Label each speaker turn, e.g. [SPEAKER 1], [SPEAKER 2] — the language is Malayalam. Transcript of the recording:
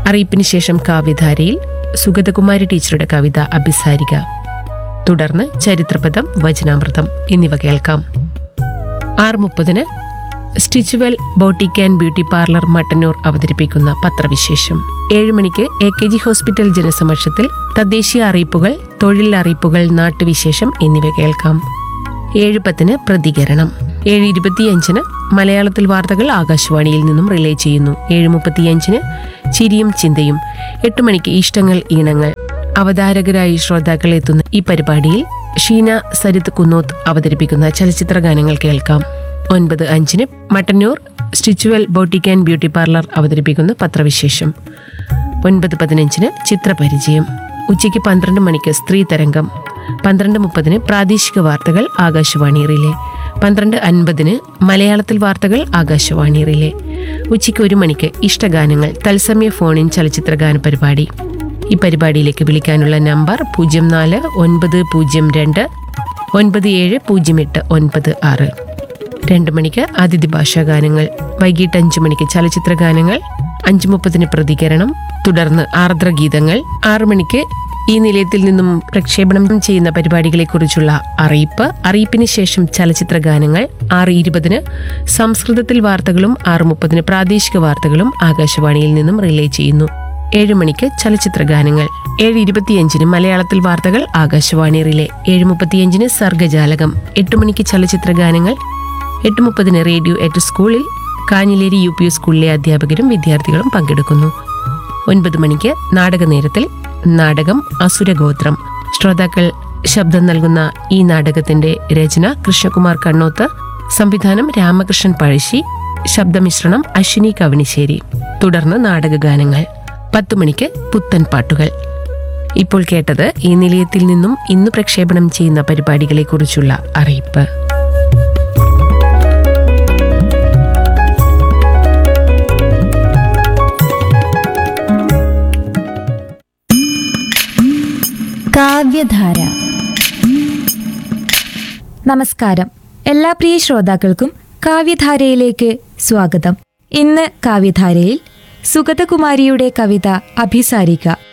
[SPEAKER 1] അറിയിപ്പിന് ശേഷം കാവ്യധാരയിൽ സുഗതകുമാരി ടീച്ചറുടെ കവിത അഭിസാരിക തുടർന്ന് ചരിത്രപദം വചനാമൃതം എന്നിവ കേൾക്കാം ആറ് മുപ്പതിന് Stitchwell boutique and beauty parlour Mattannur അവതരിപ്പിക്കുന്ന പത്രവിശേഷം ഏഴ് മണിക്ക് എ കെ ജി ഹോസ്പിറ്റൽ ജനസമക്ഷത്തിൽ തദ്ദേശീയ അറിയിപ്പുകൾ തൊഴിൽ അറിയിപ്പുകൾ നാട്ടുവിശേഷം എന്നിവ കേൾക്കാം ഏഴ് പത്തിന് പ്രതികരണം ഏഴ് ഇരുപത്തിയഞ്ചിന് മലയാളത്തിൽ വാർത്തകൾ ആകാശവാണിയിൽ നിന്നും റിലേ ചെയ്യുന്നു ഏഴ് മുപ്പത്തിയഞ്ചിന് ചിരിയും ചിന്തയും എട്ട് മണിക്ക് ഇഷ്ടങ്ങൾ ഈണങ്ങൾ അവതാരകരായി ശ്രോതാക്കൾ എത്തുന്ന ഈ പരിപാടിയിൽ ഷീന സരിത് കുന്നോത്ത് അവതരിപ്പിക്കുന്ന ചലച്ചിത്ര ഗാനങ്ങൾ കേൾക്കാം ഒൻപത് അഞ്ചിന് Mattannur Stitchwell boutique and beauty parlour അവതരിപ്പിക്കുന്ന പത്രവിശേഷം ഒൻപത് പതിനഞ്ചിന് ചിത്രപരിചയം ഉച്ചയ്ക്ക് പന്ത്രണ്ട് മണിക്ക് സ്ത്രീ തരംഗം പന്ത്രണ്ട് മുപ്പതിന് പ്രാദേശിക വാർത്തകൾ ആകാശവാണി റിലേ പന്ത്രണ്ട് അൻപതിന് മലയാളത്തിൽ വാർത്തകൾ ആകാശവാണി റിലേ ഉച്ചയ്ക്ക് ഒരു മണിക്ക് ഇഷ്ടഗാനങ്ങൾ തത്സമയ ഫോണിൻ ചലച്ചിത്ര ഗാന പരിപാടി ഈ പരിപാടിയിലേക്ക് വിളിക്കാനുള്ള നമ്പർ പൂജ്യം നാല് ഒൻപത് പൂജ്യം രണ്ട് ഒൻപത് ഏഴ് പൂജ്യം എട്ട് ഒൻപത് ആറ് രണ്ട് മണിക്ക് അതിഥി ഭാഷാ ഗാനങ്ങൾ വൈകിട്ട് അഞ്ചു മണിക്ക് ചലച്ചിത്ര ഗാനങ്ങൾ അഞ്ചു മുപ്പതിന് പ്രതികരണം തുടർന്ന് ആർദ്രഗീതങ്ങൾ ആറു മണിക്ക് ഈ നിലയത്തിൽ നിന്നും പ്രക്ഷേപണം ചെയ്യുന്ന പരിപാടികളെക്കുറിച്ചുള്ള അറിയിപ്പ് അറിയിപ്പിന് ശേഷം ചലച്ചിത്ര ഗാനങ്ങൾ ആറ് ഇരുപതിന് സംസ്കൃതത്തിൽ വാർത്തകളും ആറ് മുപ്പതിന് പ്രാദേശിക വാർത്തകളും ആകാശവാണിയിൽ നിന്നും റിലേ ചെയ്യുന്നു ഏഴ് മണിക്ക് ചലച്ചിത്ര ഗാനങ്ങൾ ഏഴ് ഇരുപത്തിയഞ്ചിന് മലയാളത്തിൽ വാർത്തകൾ ആകാശവാണി റിലേ ഏഴ് മുപ്പത്തിയഞ്ചിന് സർഗജാലകം എട്ട് മണിക്ക് ചലച്ചിത്ര ഗാനങ്ങൾ എട്ട് മുപ്പതിന് റേഡിയോ എറ്റ് സ്കൂളിൽ കാഞ്ഞിലേരി യു പി സ്കൂളിലെ അധ്യാപകരും വിദ്യാർത്ഥികളും പങ്കെടുക്കുന്നു ഒൻപത് മണിക്ക് നാടക നേരത്തിൽ നാടകം അസുരഗോത്രം ശ്രോതാക്കൾ ശബ്ദം നൽകുന്ന ഈ നാടകത്തിന്റെ രചന കൃഷ്ണകുമാർ കണ്ണോത്ത് സംവിധാനം രാമകൃഷ്ണൻ പഴശ്ശി ശബ്ദമിശ്രണം അശ്വിനി കവണിശ്ശേരി തുടർന്ന് നാടകഗാനങ്ങൾ പത്തു മണിക്ക് പുത്തൻ പാട്ടുകൾ ഇപ്പോൾ കേട്ടത് ഈ നിലയത്തിൽ നിന്നും ഇന്ന് പ്രക്ഷേപണം ചെയ്യുന്ന പരിപാടികളെക്കുറിച്ചുള്ള അറിയിപ്പ്
[SPEAKER 2] കാവ്യധാര നമസ്കാരം എല്ലാ പ്രിയ ശ്രോതാക്കൾക്കും കാവ്യധാരയിലേക്ക് സ്വാഗതം ഇന്ന് കാവ്യധാരയിൽ സുഗതകുമാരിയുടെ കവിത അഭിസാരിക